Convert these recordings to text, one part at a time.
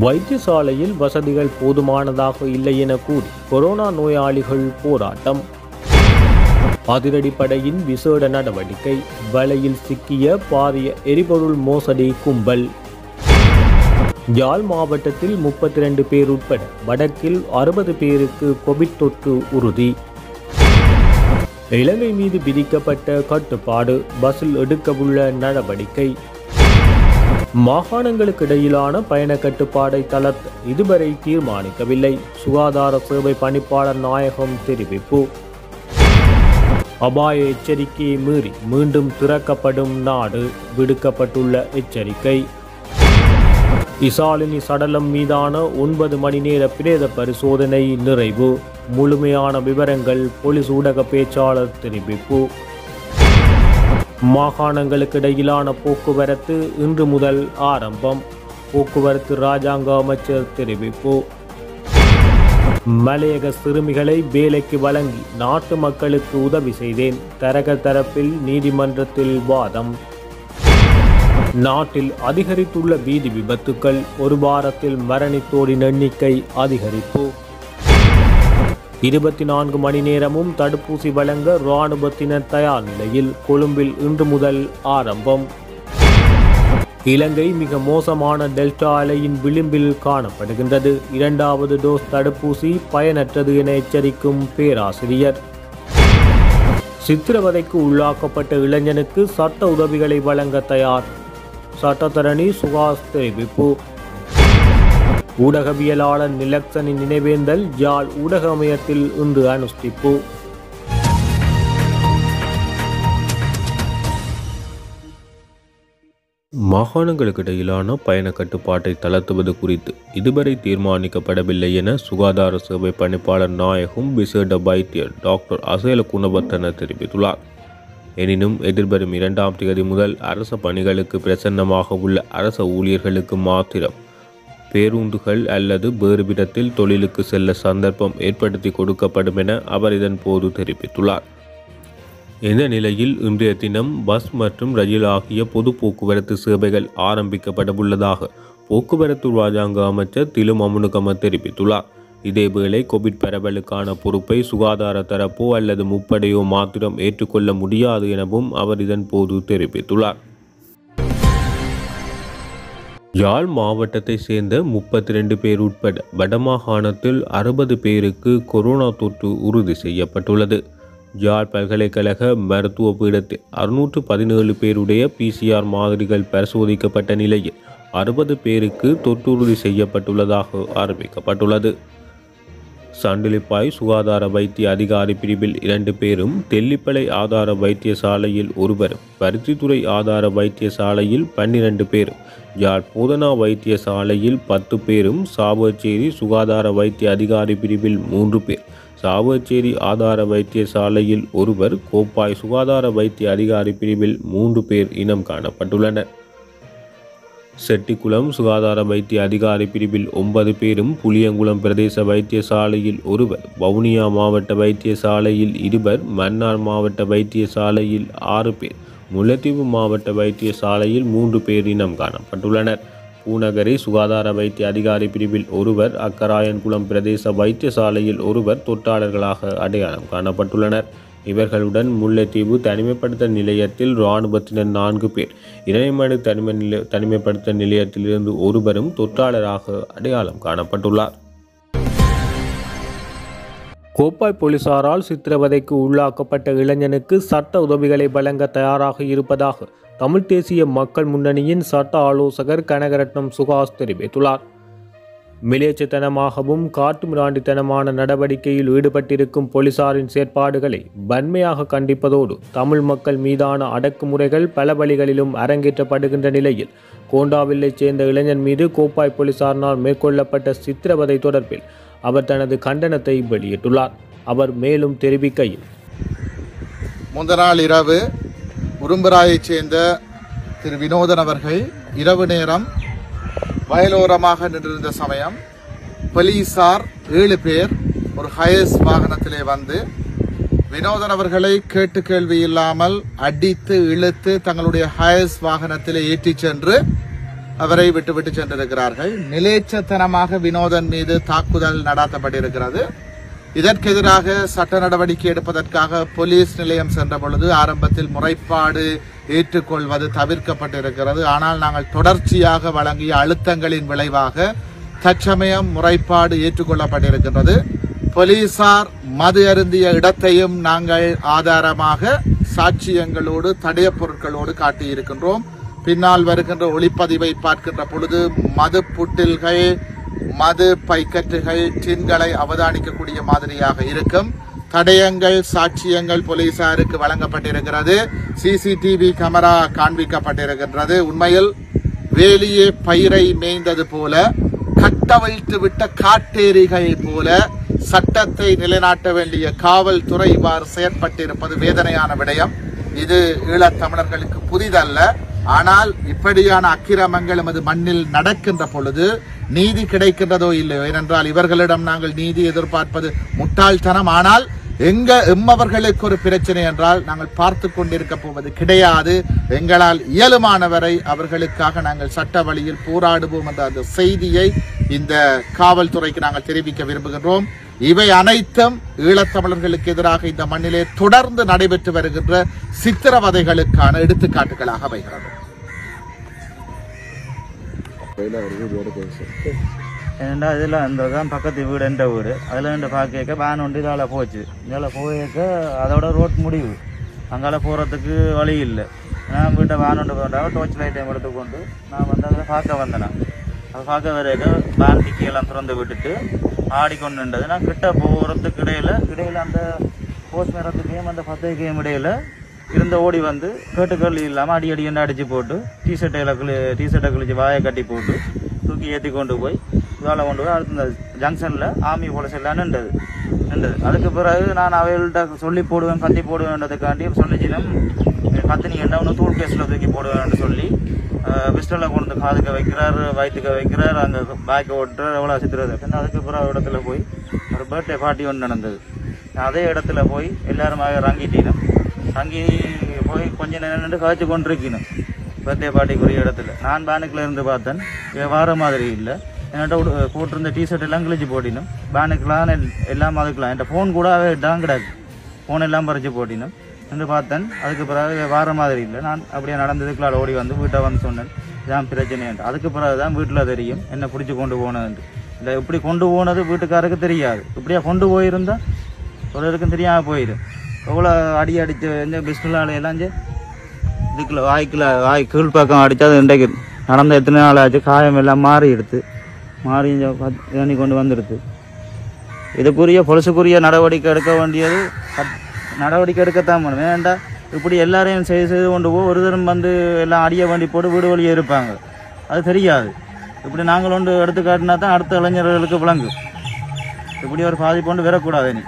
வைத்தியசாலையில் வசதிகள் போதுமானதாக இல்லை என கூறி கொரோனா நோயாளிகள் போராட்டம் அதிரடிப்படையின் விசேட நடவடிக்கை வலையில் சிக்கிய பாரிய எரிபொருள் மோசடி கும்பல் யாழ் மாவட்டத்தில் முப்பத்தி ரெண்டு பேர் உட்பட வடக்கில் அறுபது பேருக்கு கோவிட் தொற்று உறுதி இலங்கை மீது விதிக்கப்பட்ட கட்டுப்பாடு பஸ்ஸில் எடுக்கவுள்ள நடவடிக்கை மாகாணங்களுக்கு இடையிலான பயண கட்டுப்பாடை தளர்த்த இதுவரை தீர்மானிக்கவில்லை சுகாதார சேவை பணிப்பாளர் நாயகம் தெரிவிப்பு அபாய எச்சரிக்கையை மீறி மீண்டும் திறக்கப்படும் நாடு விடுக்கப்பட்டுள்ள எச்சரிக்கை இசாலினி சடலம் மீதான ஒன்பது மணி நேர பிரேத பரிசோதனை நிறைவு முழுமையான விவரங்கள் போலீஸ் ஊடக பேச்சாளர் தெரிவிப்பு மாகாணங்களுக்கு இடையிலான போக்குவரத்து இன்று முதல் ஆரம்பம் போக்குவரத்து ராஜாங்க அமைச்சர் தெரிவிப்பு மலையக சிறுமிகளை வேலைக்கு வழங்கி நாட்டு மக்களுக்கு உதவி செய்தேன் தரக தரப்பில் நீதிமன்றத்தில் வாதம் நாட்டில் அதிகரித்துள்ள வீதி விபத்துக்கள் ஒரு வாரத்தில் மரணித்தோரின் எண்ணிக்கை அதிகரிப்பு இருபத்தி நான்கு மணி நேரமும் தடுப்பூசி வழங்க இராணுவத்தினர் தயார் நிலையில் கொழும்பில் இன்று முதல் ஆரம்பம் இலங்கை மிக மோசமான டெல்டா அலையின் விளிம்பில் காணப்படுகின்றது இரண்டாவது டோஸ் தடுப்பூசி பயனற்றது என எச்சரிக்கும் பேராசிரியர் சித்திரவதைக்கு உள்ளாக்கப்பட்ட இளைஞனுக்கு சட்ட உதவிகளை வழங்க தயார் சட்டத்தரணி சுகாஸ் தெரிவிப்பு ஊடகவியலாளர் நிலக்சனின் நினைவேந்தல் யாழ் ஊடக அமையத்தில் இன்று அனுஷ்டிப்பு மாகாணங்களுக்கு இடையிலான பயண கட்டுப்பாட்டை தளர்த்துவது குறித்து இதுவரை தீர்மானிக்கப்படவில்லை என சுகாதார சேவை பணிப்பாளர் நாயகம் விசேட வைத்தியர் டாக்டர் அசேல குணவர்த்தன தெரிவித்துள்ளார் எனினும் எதிர்வரும் இரண்டாம் தேதி முதல் அரச பணிகளுக்கு பிரசன்னமாக உள்ள அரச ஊழியர்களுக்கு மாத்திரம் பேருந்துகள் அல்லது வேறு விதத்தில் தொழிலுக்கு செல்ல சந்தர்ப்பம் ஏற்படுத்தி கொடுக்கப்படும் என அவர் இதன் போது தெரிவித்துள்ளார் இந்த நிலையில் இன்றைய தினம் பஸ் மற்றும் ரயில் ஆகிய பொது போக்குவரத்து சேவைகள் ஆரம்பிக்கப்படவுள்ளதாக போக்குவரத்து ராஜாங்க அமைச்சர் திலு மமுனுகம தெரிவித்துள்ளார் இதேவேளை கோவிட் பரவலுக்கான பொறுப்பை சுகாதார தரப்போ அல்லது முப்படையோ மாத்திரம் ஏற்றுக்கொள்ள முடியாது எனவும் அவர் இதன் போது தெரிவித்துள்ளார் யாழ் மாவட்டத்தை சேர்ந்த முப்பத்தி ரெண்டு பேர் உட்பட வடமாகாணத்தில் அறுபது பேருக்கு கொரோனா தொற்று உறுதி செய்யப்பட்டுள்ளது யாழ் பல்கலைக்கழக மருத்துவ பீடத்தில் அறுநூற்று பதினேழு பேருடைய பிசிஆர் மாதிரிகள் பரிசோதிக்கப்பட்ட நிலையில் அறுபது பேருக்கு தொற்றுறுதி செய்யப்பட்டுள்ளதாக அறிவிக்கப்பட்டுள்ளது சண்டிலிப்பாய் சுகாதார வைத்திய அதிகாரி பிரிவில் இரண்டு பேரும் தெல்லிப்பளை ஆதார வைத்தியசாலையில் ஒருவரும் பருத்தித்துறை ஆதார வைத்தியசாலையில் பன்னிரண்டு பேரும் யாழ் போதனா வைத்தியசாலையில் பத்து பேரும் சாவச்சேரி சுகாதார வைத்திய அதிகாரி பிரிவில் மூன்று பேர் சாவச்சேரி ஆதார வைத்தியசாலையில் ஒருவர் கோப்பாய் சுகாதார வைத்திய அதிகாரி பிரிவில் மூன்று பேர் இனம் காணப்பட்டுள்ளனர் செட்டிக்குளம் சுகாதார வைத்திய அதிகாரி பிரிவில் ஒன்பது பேரும் புளியங்குளம் பிரதேச வைத்தியசாலையில் ஒருவர் வவுனியா மாவட்ட வைத்தியசாலையில் இருவர் மன்னார் மாவட்ட வைத்தியசாலையில் ஆறு பேர் முல்லைத்தீவு மாவட்ட வைத்தியசாலையில் மூன்று பேர் இனம் காணப்பட்டுள்ளனர் பூநகரி சுகாதார வைத்திய அதிகாரி பிரிவில் ஒருவர் அக்கராயன்குளம் பிரதேச வைத்தியசாலையில் ஒருவர் தொற்றாளர்களாக அடையாளம் காணப்பட்டுள்ளனர் இவர்களுடன் முல்லைத்தீவு தனிமைப்படுத்தல் நிலையத்தில் இராணுவத்தினர் நான்கு பேர் இணையமடு தனிமை நிலை தனிமைப்படுத்தல் நிலையத்திலிருந்து ஒருவரும் தொற்றாளராக அடையாளம் காணப்பட்டுள்ளார் கோப்பாய் போலீசாரால் சித்திரவதைக்கு உள்ளாக்கப்பட்ட இளைஞனுக்கு சட்ட உதவிகளை வழங்க தயாராக இருப்பதாக தமிழ் தேசிய மக்கள் முன்னணியின் சட்ட ஆலோசகர் கனகரட்னம் சுகாஸ் தெரிவித்துள்ளார் மிலேச்சத்தனமாகவும் காட்டுமிராண்டித்தனமான நடவடிக்கையில் ஈடுபட்டிருக்கும் போலீசாரின் செயற்பாடுகளை வன்மையாக கண்டிப்பதோடு தமிழ் மக்கள் மீதான அடக்குமுறைகள் பல வழிகளிலும் அரங்கேற்றப்படுகின்ற நிலையில் கோண்டாவில்லைச் சேர்ந்த இளைஞன் மீது கோப்பாய் போலீசாரினால் மேற்கொள்ளப்பட்ட சித்திரவதை தொடர்பில் அவர் தனது கண்டனத்தை வெளியிட்டுள்ளார் அவர் மேலும் தெரிவிக்கையில் முந்த நாள் இரவு உரும்பராயைச் சேர்ந்த திரு வினோதன் அவர்கள் இரவு நேரம் வயலோரமாக நின்றிருந்த சமயம் போலீசார் ஏழு பேர் ஒரு ஹயஸ் வாகனத்திலே வந்து வினோதன் அவர்களை கேட்டு கேள்வி இல்லாமல் அடித்து இழுத்து தங்களுடைய ஹயஸ் வாகனத்திலே ஏற்றிச் சென்று அவரை விட்டுவிட்டு சென்றிருக்கிறார்கள் நிலேச்சத்தனமாக வினோதன் மீது தாக்குதல் நடாத்தப்பட்டிருக்கிறது இதற்கெதிராக சட்ட நடவடிக்கை எடுப்பதற்காக போலீஸ் நிலையம் சென்ற பொழுது ஆரம்பத்தில் முறைப்பாடு ஏற்றுக்கொள்வது தவிர்க்கப்பட்டிருக்கிறது ஆனால் நாங்கள் தொடர்ச்சியாக வழங்கிய அழுத்தங்களின் விளைவாக தற்சமயம் முறைப்பாடு ஏற்றுக்கொள்ளப்பட்டிருக்கின்றது போலீசார் மது அருந்திய இடத்தையும் நாங்கள் ஆதாரமாக சாட்சியங்களோடு தடயப் பொருட்களோடு காட்டியிருக்கின்றோம் பின்னால் வருகின்ற ஒளிப்பதிவை பார்க்கின்ற பொழுது மது புட்டில்கள் மது பைக்கட்டுகள் டின்களை அவதானிக்கக்கூடிய மாதிரியாக இருக்கும் தடயங்கள் சாட்சியங்கள் போலீசாருக்கு வழங்கப்பட்டிருக்கிறது சிசிடிவி கேமரா காண்பிக்கப்பட்டிருக்கின்றது உண்மையில் வேலியே பயிரை மேய்ந்தது போல கட்டவிழ்த்து விட்ட காட்டேரிகள் போல சட்டத்தை நிலைநாட்ட வேண்டிய காவல்துறை இவ்வாறு செயற்பட்டிருப்பது வேதனையான விடயம் இது ஈழத் தமிழர்களுக்கு புதிதல்ல ஆனால் இப்படியான அக்கிரமங்கள் எமது மண்ணில் நடக்கின்ற பொழுது நீதி கிடைக்கின்றதோ இல்லையோ ஏனென்றால் இவர்களிடம் நாங்கள் நீதி எதிர்பார்ப்பது முட்டாள்தனம் ஆனால் எங்க எம்மவர்களுக்கு ஒரு பிரச்சனை என்றால் நாங்கள் பார்த்து கொண்டிருக்க போவது கிடையாது எங்களால் இயலுமானவரை அவர்களுக்காக நாங்கள் சட்ட வழியில் போராடுவோம் என்ற அந்த செய்தியை இந்த காவல்துறைக்கு நாங்கள் தெரிவிக்க விரும்புகின்றோம் இவை அனைத்தும் ஈழத்தமிழர்களுக்கு எதிராக இந்த மண்ணிலே தொடர்ந்து நடைபெற்று வருகின்ற சித்திரவதைகளுக்கான எடுத்துக்காட்டுகளாக அமைகிறது ஏன்னா இதில் அந்த தான் பக்கத்து வீடு என்ற வீடு அதில் ரெண்டு பார்க்க வேன் ஒன்று இதால் போச்சு இதால் போயிருக்க அதோட ரோட் முடிவு அங்கால போகிறதுக்கு வழி இல்லை நான் வீட்டை வேன் ஒன்று போண்டா டோர்ச் லைட்டையும் எடுத்துக்கொண்டு நான் வந்து அதில் பார்க்க வந்தேன் நான் அதை பார்க்க வரைக்கும் வேன் டிக்கி எல்லாம் திறந்து விட்டுட்டு ஆடிக்கொண்டு நின்றது நான் கிட்ட போகிறதுக்கு இடையில இடையில அந்த போஸ்ட் மரத்துக்கையும் அந்த பத்தைக்கையும் இடையில இருந்த ஓடி வந்து கேட்டுக்கல் இல்லாமல் அடி அடி என்ன அடிச்சு போட்டு டிஷர்ட்டையில் கிளி டிஷர்ட்டை கிழிச்சு வாயை கட்டி போட்டு தூக்கி ஏற்றி கொண்டு போய் வேலை கொண்டு போய் அடுத்த இந்த ஜங்ஷனில் ஆமி போலீஸ் எல்லாம் நின்றது நின்றது அதுக்கு பிறகு நான் அவைகள்கிட்ட சொல்லி போடுவேன் கத்தி போடுவேன்றதுக்காண்டி சொல்லிச்சினம் கத்தினி என்ன ஒன்று தூள் கேஸில் தூக்கி போடுவேன்னு சொல்லி பிஸ்டலில் கொண்டு வந்து காதுக்க வைக்கிறார் வயிற்றுக்க வைக்கிறார் அங்கே பேக்கை ஓட்டுறார் எவ்வளோ சித்துறது பின்ன அதுக்கு பிறகு இடத்துல போய் ஒரு பர்த்டே பார்ட்டி ஒன்று நடந்தது நான் அதே இடத்துல போய் எல்லாரும் ரங்கிட்டினோம் ரங்கி போய் கொஞ்ச நேரம் நின்று காய்ச்சி கொண்டிருக்கணும் பர்த்டே பார்ட்டிக்குரிய இடத்துல நான் பேனுக்குள்ள இருந்து பார்த்தேன் இவன் வார மாதிரி இல்லை என்கிட்ட உடு- போட்டிருந்த டிஷர்ட் எல்லாம் கிழிச்சு போட்டினோம் பேனுக்கெலாம் எல்லாம் அதுக்கெலாம் என்கிட்ட ஃபோன் கூட இடம் கிடக்கு ஃபோன் எல்லாம் பறிச்சு போட்டினோம் என்று பார்த்தேன் அதுக்கு பிறகு இவன் வார மாதிரி இல்லை நான் அப்படியே நடந்ததுக்குள்ள ஓடி வந்து வீட்டை வந்து சொன்னேன் இதான் பிரச்சனைன்ட்டு அதுக்கு பிறகு தான் வீட்டில் தெரியும் என்ன பிடிச்சி கொண்டு போனதுன்ட்டு இல்லை இப்படி கொண்டு போனது வீட்டுக்காருக்கு தெரியாது இப்படியா கொண்டு போயிருந்தா ஒருவருக்கும் தெரியாமல் போயிடும் எவ்வளோ அடி அடிச்சு எந்த பிஸ்டலால எல்லாம் செ- இதுக்குள்ள வாய்க்குள்ள வாய் கீழ் பக்கம் அடித்தா அது இன்றைக்கு நடந்த எத்தனை நாள் ஆச்சு காயம் எல்லாம் மாறி எடுத்து மாறி இங்க பத்- தண்ணி கொண்டு வந்துடுது இதுக்குரிய பொலிசுக்குரிய நடவடிக்கை எடுக்க வேண்டியது கட்- நடவடிக்கை எடுக்கத்தான் வேணும் வேண்டாம் இப்படி எல்லாரையும் செய்து செய்து கொண்டு போ ஒரு தரம் வந்து எல்லாம் அடிய வண்டி போட்டு வீடு வழியே இருப்பாங்க அது தெரியாது இப்படி நாங்கள் ஒன்று எடுத்து காட்டினா தான் அடுத்த இளைஞர்களுக்கு விளங்கும் இப்படி ஒரு பாதிப்பு கொண்டு வரக்கூடாது நீ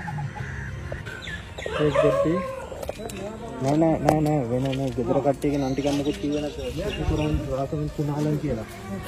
नाही नाही नाही नाही नाही नाही गिद्र काटते की नांटी कांदा कुठची करून पुन्हा केला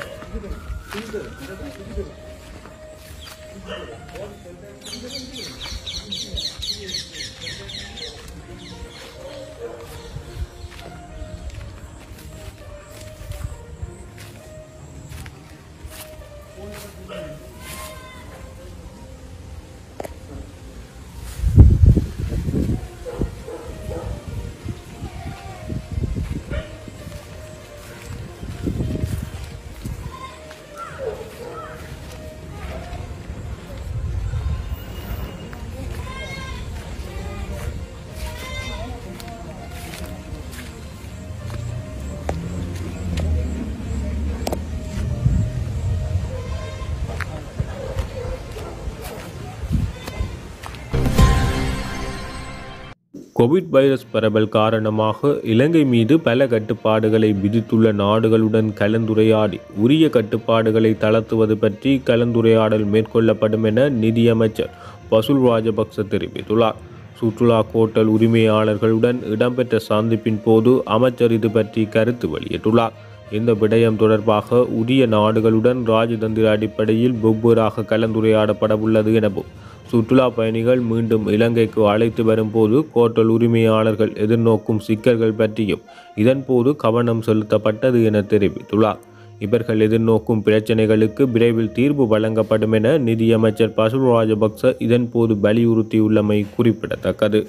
கோவிட் வைரஸ் பரவல் காரணமாக இலங்கை மீது பல கட்டுப்பாடுகளை விதித்துள்ள நாடுகளுடன் கலந்துரையாடி உரிய கட்டுப்பாடுகளை தளர்த்துவது பற்றி கலந்துரையாடல் மேற்கொள்ளப்படும் என நிதியமைச்சர் பசுல் ராஜபக்ச தெரிவித்துள்ளார் சுற்றுலா கோட்டல் உரிமையாளர்களுடன் இடம்பெற்ற சந்திப்பின் போது அமைச்சர் இது பற்றி கருத்து வெளியிட்டுள்ளார் இந்த விடயம் தொடர்பாக உரிய நாடுகளுடன் ராஜதந்திர அடிப்படையில் வெவ்வேறாக கலந்துரையாடப்பட உள்ளது எனவும் சுற்றுலா பயணிகள் மீண்டும் இலங்கைக்கு அழைத்து வரும்போது கோட்டல் உரிமையாளர்கள் எதிர்நோக்கும் சிக்கல்கள் பற்றியும் இதன்போது கவனம் செலுத்தப்பட்டது என தெரிவித்துள்ளார் இவர்கள் எதிர்நோக்கும் பிரச்சினைகளுக்கு விரைவில் தீர்வு வழங்கப்படும் என நிதியமைச்சர் பசுல் ராஜபக்ச இதன்போது வலியுறுத்தியுள்ளமை குறிப்பிடத்தக்கது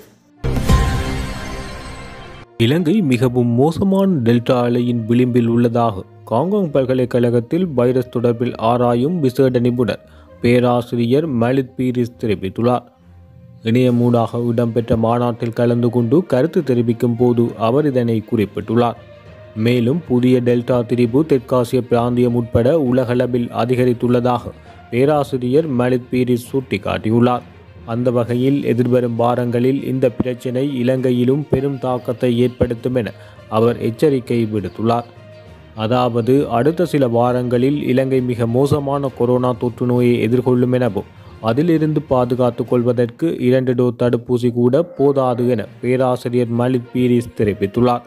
இலங்கை மிகவும் மோசமான டெல்டா அலையின் விளிம்பில் உள்ளதாக காங்காங் பல்கலைக்கழகத்தில் வைரஸ் தொடர்பில் ஆராயும் விசேட நிபுணர் பேராசிரியர் மலித் பீரிஸ் தெரிவித்துள்ளார் இணையமூடாக இடம்பெற்ற மாநாட்டில் கலந்து கொண்டு கருத்து தெரிவிக்கும் போது அவர் இதனை குறிப்பிட்டுள்ளார் மேலும் புதிய டெல்டா திரிபு தெற்காசிய பிராந்தியம் உட்பட உலகளவில் அதிகரித்துள்ளதாக பேராசிரியர் மலித் பீரிஸ் சுட்டிக்காட்டியுள்ளார் அந்த வகையில் எதிர்வரும் வாரங்களில் இந்த பிரச்சினை இலங்கையிலும் பெரும் தாக்கத்தை ஏற்படுத்தும் என அவர் எச்சரிக்கை விடுத்துள்ளார் அதாவது அடுத்த சில வாரங்களில் இலங்கை மிக மோசமான கொரோனா தொற்று நோயை எதிர்கொள்ளும் எனவும் அதிலிருந்து பாதுகாத்துக் கொள்வதற்கு இரண்டு டோ தடுப்பூசி கூட போதாது என பேராசிரியர் மலித் பீரிஸ் தெரிவித்துள்ளார்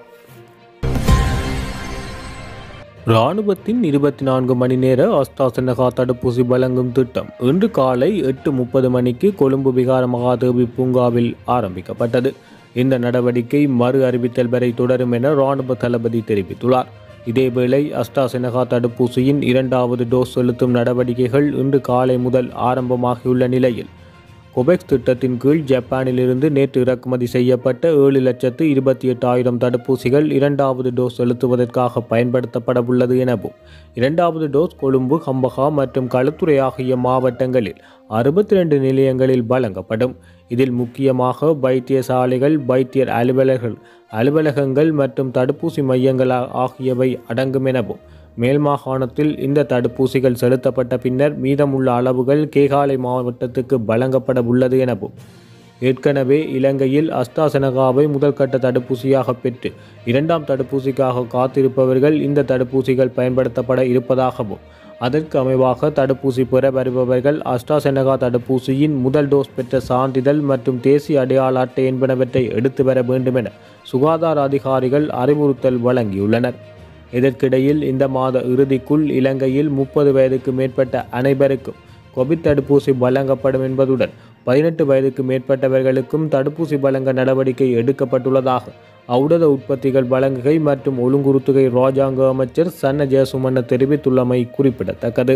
இராணுவத்தின் இருபத்தி நான்கு மணி நேர அஸ்தாசனகா தடுப்பூசி வழங்கும் திட்டம் இன்று காலை எட்டு முப்பது மணிக்கு கொழும்பு விகார மகாதேவி பூங்காவில் ஆரம்பிக்கப்பட்டது இந்த நடவடிக்கை மறு அறிவித்தல் வரை தொடரும் என இராணுவ தளபதி தெரிவித்துள்ளார் இதேவேளை அஸ்டாசெனகா தடுப்பூசியின் இரண்டாவது டோஸ் செலுத்தும் நடவடிக்கைகள் இன்று காலை முதல் ஆரம்பமாகியுள்ள நிலையில் கொபெக்ஸ் திட்டத்தின் கீழ் ஜப்பானிலிருந்து நேற்று இறக்குமதி செய்யப்பட்ட ஏழு லட்சத்து இருபத்தி எட்டாயிரம் தடுப்பூசிகள் இரண்டாவது டோஸ் செலுத்துவதற்காக பயன்படுத்தப்படவுள்ளது எனவும் இரண்டாவது டோஸ் கொழும்பு ஹம்பகா மற்றும் களுத்துறை ஆகிய மாவட்டங்களில் அறுபத்தி ரெண்டு நிலையங்களில் வழங்கப்படும் இதில் முக்கியமாக வைத்தியசாலைகள் வைத்தியர் அலுவலர்கள் அலுவலகங்கள் மற்றும் தடுப்பூசி மையங்கள் ஆ- ஆகியவை அடங்கும் எனவும் மேல் மாகாணத்தில் இந்த தடுப்பூசிகள் செலுத்தப்பட்ட பின்னர் மீதமுள்ள அளவுகள் கேகாலை மாவட்டத்துக்கு வழங்கப்பட உள்ளது எனவும் ஏற்கனவே இலங்கையில் அஸ்டாசெனகாவை முதல் கட்ட தடுப்பூசியாக பெற்று இரண்டாம் தடுப்பூசிக்காக காத்திருப்பவர்கள் இந்த தடுப்பூசிகள் பயன்படுத்தப்பட இருப்பதாகவும் அதற்கு அமைவாக தடுப்பூசி பெற வருபவர்கள் அஸ்டாசெனகா தடுப்பூசியின் முதல் டோஸ் பெற்ற சான்றிதழ் மற்றும் தேசிய அடையாள அட்டை என்பனவற்றை எடுத்து வர வேண்டும் என சுகாதார அதிகாரிகள் அறிவுறுத்தல் வழங்கியுள்ளனர் இதற்கிடையில் இந்த மாத இறுதிக்குள் இலங்கையில் முப்பது வயதுக்கு மேற்பட்ட அனைவருக்கும் கோவிட் தடுப்பூசி வழங்கப்படும் என்பதுடன் பதினெட்டு வயதுக்கு மேற்பட்டவர்களுக்கும் தடுப்பூசி வழங்க நடவடிக்கை எடுக்கப்பட்டுள்ளதாக ஔடத உற்பத்திகள் வழங்குகை மற்றும் ஒழுங்குறுத்துகை ராஜாங்க அமைச்சர் சன்ன ஜெயசுமன்ன தெரிவித்துள்ளமை குறிப்பிடத்தக்கது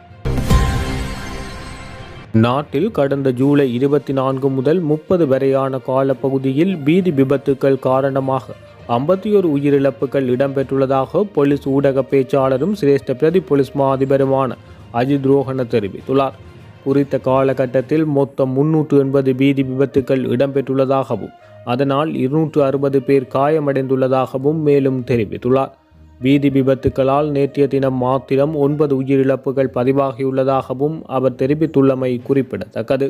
நாட்டில் கடந்த ஜூலை இருபத்தி நான்கு முதல் முப்பது வரையான காலப்பகுதியில் வீதி விபத்துக்கள் காரணமாக ஐம்பத்தி ஒரு உயிரிழப்புகள் இடம்பெற்றுள்ளதாக போலீஸ் ஊடக பேச்சாளரும் சிரேஷ்ட பிரதி போலீஸ் மா அதிபருமான அஜித் ரோஹன தெரிவித்துள்ளார் குறித்த காலகட்டத்தில் மொத்தம் முன்னூற்று எண்பது வீதி விபத்துக்கள் இடம்பெற்றுள்ளதாகவும் அதனால் இருநூற்று அறுபது பேர் காயமடைந்துள்ளதாகவும் மேலும் தெரிவித்துள்ளார் வீதி விபத்துக்களால் நேற்றைய தினம் மாத்திரம் ஒன்பது உயிரிழப்புகள் பதிவாகியுள்ளதாகவும் அவர் தெரிவித்துள்ளமை குறிப்பிடத்தக்கது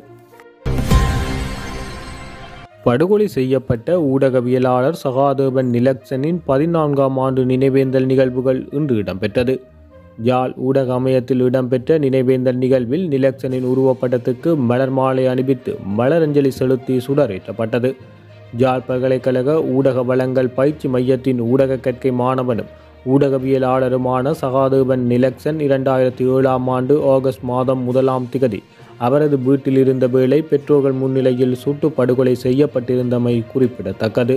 படுகொலை செய்யப்பட்ட ஊடகவியலாளர் சகாதேவன் நிலக்சனின் பதினான்காம் ஆண்டு நினைவேந்தல் நிகழ்வுகள் இன்று இடம்பெற்றது யாழ் ஊடக அமையத்தில் இடம்பெற்ற நினைவேந்தல் நிகழ்வில் நிலக்சனின் உருவப்படத்துக்கு மலர் மாலை அணிவித்து மலரஞ்சலி செலுத்தி சுடரேற்றப்பட்டது யாழ் பல்கலைக்கழக ஊடக வளங்கள் பயிற்சி மையத்தின் ஊடக கற்கை மாணவனும் ஊடகவியலாளருமான சகாதேவன் நிலக்சன் இரண்டாயிரத்தி ஏழாம் ஆண்டு ஆகஸ்ட் மாதம் முதலாம் திகதி அவரது வீட்டில் இருந்த வேளை பெற்றோர்கள் முன்னிலையில் சுட்டு படுகொலை செய்யப்பட்டிருந்தமை குறிப்பிடத்தக்கது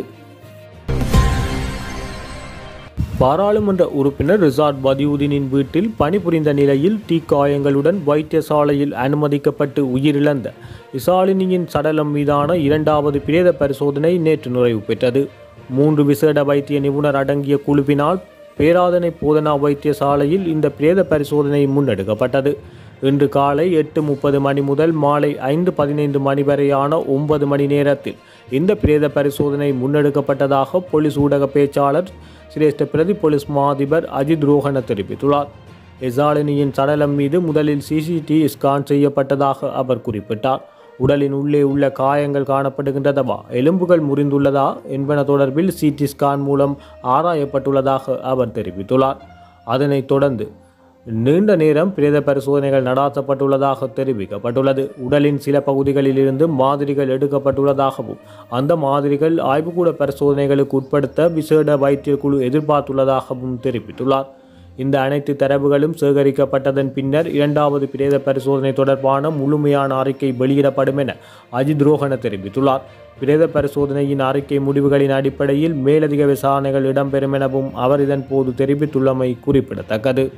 பாராளுமன்ற உறுப்பினர் ரிசார்ட் பதியுதீனின் வீட்டில் பணிபுரிந்த நிலையில் தீக்காயங்களுடன் வைத்தியசாலையில் அனுமதிக்கப்பட்டு உயிரிழந்த இசாலினியின் சடலம் மீதான இரண்டாவது பிரேத பரிசோதனை நேற்று நிறைவு பெற்றது மூன்று விசேட வைத்திய நிபுணர் அடங்கிய குழுவினால் பேராதனை போதனா வைத்தியசாலையில் இந்த பிரேத பரிசோதனை முன்னெடுக்கப்பட்டது இன்று காலை எட்டு முப்பது மணி முதல் மாலை ஐந்து பதினைந்து மணி வரையான ஒன்பது மணி நேரத்தில் இந்த பிரேத பரிசோதனை முன்னெடுக்கப்பட்டதாக போலீஸ் ஊடக பேச்சாளர் சிரேஷ்ட பிரதி போலீஸ் மா அதிபர் அஜித் ரோஹன தெரிவித்துள்ளார் எசாலினியின் சடலம் மீது முதலில் சிசிடி ஸ்கான் செய்யப்பட்டதாக அவர் குறிப்பிட்டார் உடலின் உள்ளே உள்ள காயங்கள் காணப்படுகின்றதவா எலும்புகள் முறிந்துள்ளதா என்பன தொடர்பில் சிடி ஸ்கான் மூலம் ஆராயப்பட்டுள்ளதாக அவர் தெரிவித்துள்ளார் அதனைத் தொடர்ந்து நீண்ட நேரம் பிரேத பரிசோதனைகள் நடாத்தப்பட்டுள்ளதாக தெரிவிக்கப்பட்டுள்ளது உடலின் சில பகுதிகளில் இருந்து மாதிரிகள் எடுக்கப்பட்டுள்ளதாகவும் அந்த மாதிரிகள் ஆய்வுக்கூட பரிசோதனைகளுக்கு உட்படுத்த விசேட வைத்திய குழு எதிர்பார்த்துள்ளதாகவும் தெரிவித்துள்ளார் இந்த அனைத்து தரவுகளும் சேகரிக்கப்பட்டதன் பின்னர் இரண்டாவது பிரேத பரிசோதனை தொடர்பான முழுமையான அறிக்கை வெளியிடப்படும் என அஜித் ரோஹன தெரிவித்துள்ளார் பிரேத பரிசோதனையின் அறிக்கை முடிவுகளின் அடிப்படையில் மேலதிக விசாரணைகள் இடம்பெறும் எனவும் அவர் இதன் போது தெரிவித்துள்ளமை குறிப்பிடத்தக்கது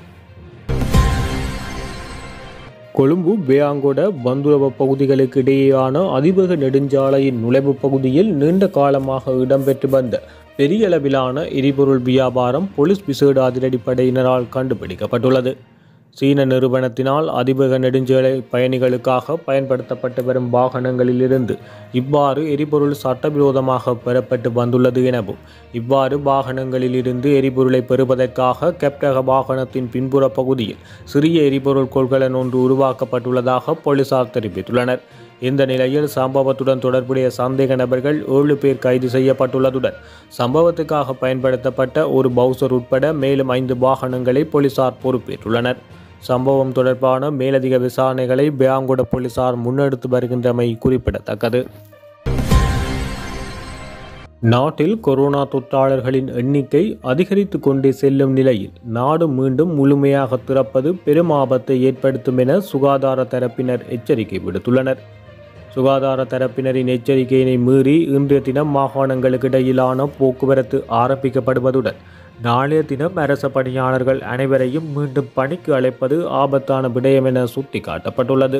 கொழும்பு பேயாங்கொட பந்துரவ பகுதிகளுக்கு இடையேயான அதிவேக நெடுஞ்சாலையின் நுழைவுப் பகுதியில் நீண்ட காலமாக இடம்பெற்று வந்த பெரிய அளவிலான எரிபொருள் வியாபாரம் போலீஸ் விசேட அதிரடிப்படையினரால் கண்டுபிடிக்கப்பட்டுள்ளது சீன நிறுவனத்தினால் அதிவேக நெடுஞ்சாலை பயணிகளுக்காக பயன்படுத்தப்பட்டு வரும் வாகனங்களிலிருந்து இவ்வாறு எரிபொருள் சட்டவிரோதமாக பெறப்பட்டு வந்துள்ளது எனவும் இவ்வாறு வாகனங்களிலிருந்து எரிபொருளை பெறுவதற்காக கெப்டக வாகனத்தின் பின்புற பகுதியில் சிறிய எரிபொருள் கொள்கலன் ஒன்று உருவாக்கப்பட்டுள்ளதாக போலீசார் தெரிவித்துள்ளனர் இந்த நிலையில் சம்பவத்துடன் தொடர்புடைய சந்தேக நபர்கள் ஏழு பேர் கைது செய்யப்பட்டுள்ளதுடன் சம்பவத்துக்காக பயன்படுத்தப்பட்ட ஒரு பவுசர் உட்பட மேலும் ஐந்து வாகனங்களை போலீசார் பொறுப்பேற்றுள்ளனர் சம்பவம் தொடர்பான மேலதிக விசாரணைகளை பேயாங்குட போலீசார் முன்னெடுத்து வருகின்றமை குறிப்பிடத்தக்கது நாட்டில் கொரோனா தொற்றாளர்களின் எண்ணிக்கை அதிகரித்து கொண்டே செல்லும் நிலையில் நாடு மீண்டும் முழுமையாக திறப்பது பெரும் ஆபத்தை ஏற்படுத்தும் என சுகாதார தரப்பினர் எச்சரிக்கை விடுத்துள்ளனர் சுகாதார தரப்பினரின் எச்சரிக்கையினை மீறி இன்றைய தினம் மாகாணங்களுக்கு இடையிலான போக்குவரத்து ஆரம்பிக்கப்படுவதுடன் நாளைய தினம் அரச பணியாளர்கள் அனைவரையும் மீண்டும் பணிக்கு அழைப்பது ஆபத்தான விடயம் என சுட்டிக்காட்டப்பட்டுள்ளது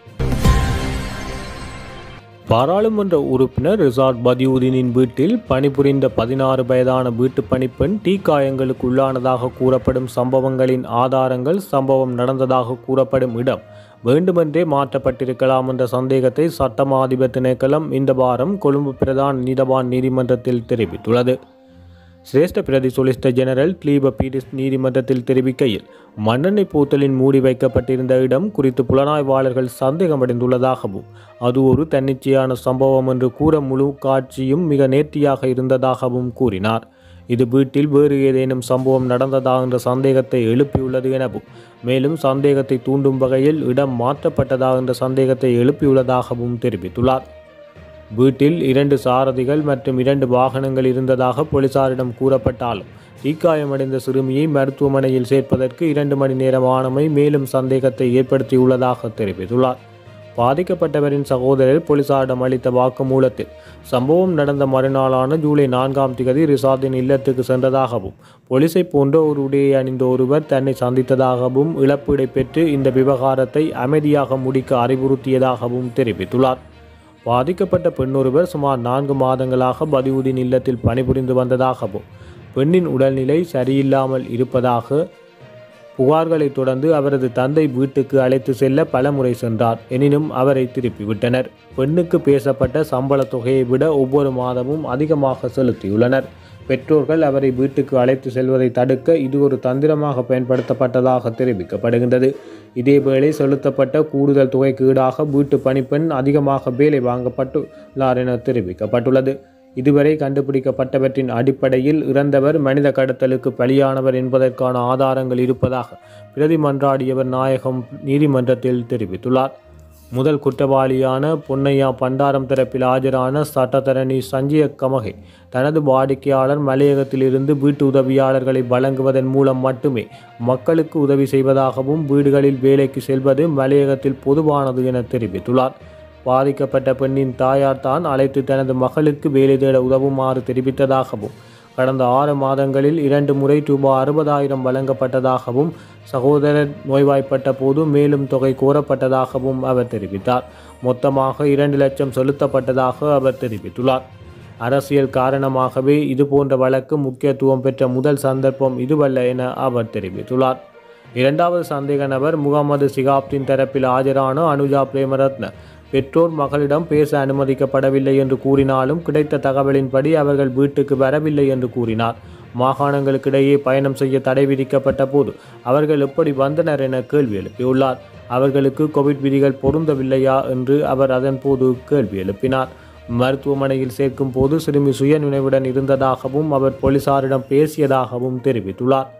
பாராளுமன்ற உறுப்பினர் ரிசார்ட் பதியுதீனின் வீட்டில் பணிபுரிந்த பதினாறு வயதான வீட்டு பணிப்பெண் தீக்காயங்களுக்கு உள்ளானதாக கூறப்படும் சம்பவங்களின் ஆதாரங்கள் சம்பவம் நடந்ததாக கூறப்படும் இடம் வேண்டுமென்றே மாற்றப்பட்டிருக்கலாம் என்ற சந்தேகத்தை சட்டமா அதிபர் திணைக்களம் இந்த வாரம் கொழும்பு பிரதான நீதவான் நீதிமன்றத்தில் தெரிவித்துள்ளது சிரேஷ்ட பிரதி சொலிசிட்டர் ஜெனரல் கிளீப பீரிஸ் நீதிமன்றத்தில் தெரிவிக்கையில் மண்ணெண்ணெய் பூத்தலின் மூடி வைக்கப்பட்டிருந்த இடம் குறித்து புலனாய்வாளர்கள் சந்தேகமடைந்துள்ளதாகவும் அது ஒரு தன்னிச்சையான சம்பவம் என்று கூற முழு காட்சியும் மிக நேர்த்தியாக இருந்ததாகவும் கூறினார் இது வீட்டில் வேறு ஏதேனும் சம்பவம் நடந்ததா என்ற சந்தேகத்தை எழுப்பியுள்ளது எனவும் மேலும் சந்தேகத்தை தூண்டும் வகையில் இடம் மாற்றப்பட்டதா என்ற சந்தேகத்தை எழுப்பியுள்ளதாகவும் தெரிவித்துள்ளார் வீட்டில் இரண்டு சாரதிகள் மற்றும் இரண்டு வாகனங்கள் இருந்ததாக போலீசாரிடம் கூறப்பட்டாலும் தீக்காயமடைந்த சிறுமியை மருத்துவமனையில் சேர்ப்பதற்கு இரண்டு மணி நேரம் ஆனமை மேலும் சந்தேகத்தை ஏற்படுத்தியுள்ளதாக தெரிவித்துள்ளார் பாதிக்கப்பட்டவரின் சகோதரர் போலீசாரிடம் அளித்த வாக்குமூலத்தில் சம்பவம் நடந்த மறுநாளான ஜூலை நான்காம் திகதி ரிசார்ட்டின் இல்லத்துக்கு சென்றதாகவும் போலீஸை போன்ற ஒரு உடையை அணிந்த ஒருவர் தன்னை சந்தித்ததாகவும் இழப்பீடை பெற்று இந்த விவகாரத்தை அமைதியாக முடிக்க அறிவுறுத்தியதாகவும் தெரிவித்துள்ளார் பாதிக்கப்பட்ட பெண்ணொருவர் சுமார் நான்கு மாதங்களாக பதிவுதீன் இல்லத்தில் பணிபுரிந்து வந்ததாகவும் பெண்ணின் உடல்நிலை சரியில்லாமல் இருப்பதாக புகார்களை தொடர்ந்து அவரது தந்தை வீட்டுக்கு அழைத்து செல்ல பலமுறை சென்றார் எனினும் அவரை திருப்பிவிட்டனர் பெண்ணுக்கு பேசப்பட்ட சம்பள தொகையை விட ஒவ்வொரு மாதமும் அதிகமாக செலுத்தியுள்ளனர் பெற்றோர்கள் அவரை வீட்டுக்கு அழைத்து செல்வதை தடுக்க இது ஒரு தந்திரமாக பயன்படுத்தப்பட்டதாக தெரிவிக்கப்படுகின்றது இதேவேளை செலுத்தப்பட்ட கூடுதல் தொகைக்கு ஈடாக வீட்டு பணிப்பெண் அதிகமாக வேலை வாங்கப்பட்டுள்ளார் என தெரிவிக்கப்பட்டுள்ளது இதுவரை கண்டுபிடிக்கப்பட்டவற்றின் அடிப்படையில் இறந்தவர் மனித கடத்தலுக்கு பலியானவர் என்பதற்கான ஆதாரங்கள் இருப்பதாக பிரதி மன்றாடியவர் நாயகம் நீதிமன்றத்தில் தெரிவித்துள்ளார் முதல் குற்றவாளியான பொன்னையா பண்டாரம் தரப்பில் ஆஜரான சட்டத்தரணி சஞ்சய கமகே தனது வாடிக்கையாளர் மலையகத்திலிருந்து வீட்டு உதவியாளர்களை வழங்குவதன் மூலம் மட்டுமே மக்களுக்கு உதவி செய்வதாகவும் வீடுகளில் வேலைக்கு செல்வது மலையகத்தில் பொதுவானது என தெரிவித்துள்ளார் பாதிக்கப்பட்ட பெண்ணின் தாயார் தான் அழைத்து தனது மகளுக்கு வேலை தேட உதவுமாறு தெரிவித்ததாகவும் கடந்த ஆறு மாதங்களில் இரண்டு முறை ரூபாய் அறுபதாயிரம் வழங்கப்பட்டதாகவும் சகோதரர் நோய்வாய்ப்பட்ட போது மேலும் தொகை கோரப்பட்டதாகவும் அவர் தெரிவித்தார் மொத்தமாக இரண்டு லட்சம் செலுத்தப்பட்டதாக அவர் தெரிவித்துள்ளார் அரசியல் காரணமாகவே இதுபோன்ற வழக்கு முக்கியத்துவம் பெற்ற முதல் சந்தர்ப்பம் இதுவல்ல என அவர் தெரிவித்துள்ளார் இரண்டாவது சந்தேக நபர் முகமது சிகாப்தின் தரப்பில் ஆஜரான அனுஜா பிரேமரத்ன பெற்றோர் மகளிடம் பேச அனுமதிக்கப்படவில்லை என்று கூறினாலும் கிடைத்த தகவலின்படி அவர்கள் வீட்டுக்கு வரவில்லை என்று கூறினார் மாகாணங்களுக்கிடையே பயணம் செய்ய தடை விதிக்கப்பட்ட போது அவர்கள் எப்படி வந்தனர் என கேள்வி எழுப்பியுள்ளார் அவர்களுக்கு கோவிட் விதிகள் பொருந்தவில்லையா என்று அவர் அதன்போது கேள்வி எழுப்பினார் மருத்துவமனையில் சேர்க்கும் போது சிறுமி சுயநினைவுடன் இருந்ததாகவும் அவர் போலீசாரிடம் பேசியதாகவும் தெரிவித்துள்ளார்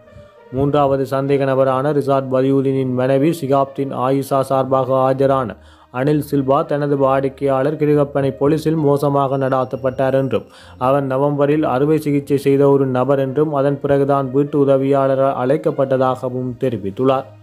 மூன்றாவது சந்தேக நபரான ரிசார்ட் பதியுதீனின் மனைவி சிகாப்தின் ஆயிஷா சார்பாக ஆஜரான அனில் சில்வா தனது வாடிக்கையாளர் கிருகப்பனை போலீசில் மோசமாக நடாத்தப்பட்டார் என்றும் அவர் நவம்பரில் அறுவை சிகிச்சை செய்த ஒரு நபர் என்றும் அதன் பிறகுதான் வீட்டு உதவியாளர் அழைக்கப்பட்டதாகவும் தெரிவித்துள்ளார்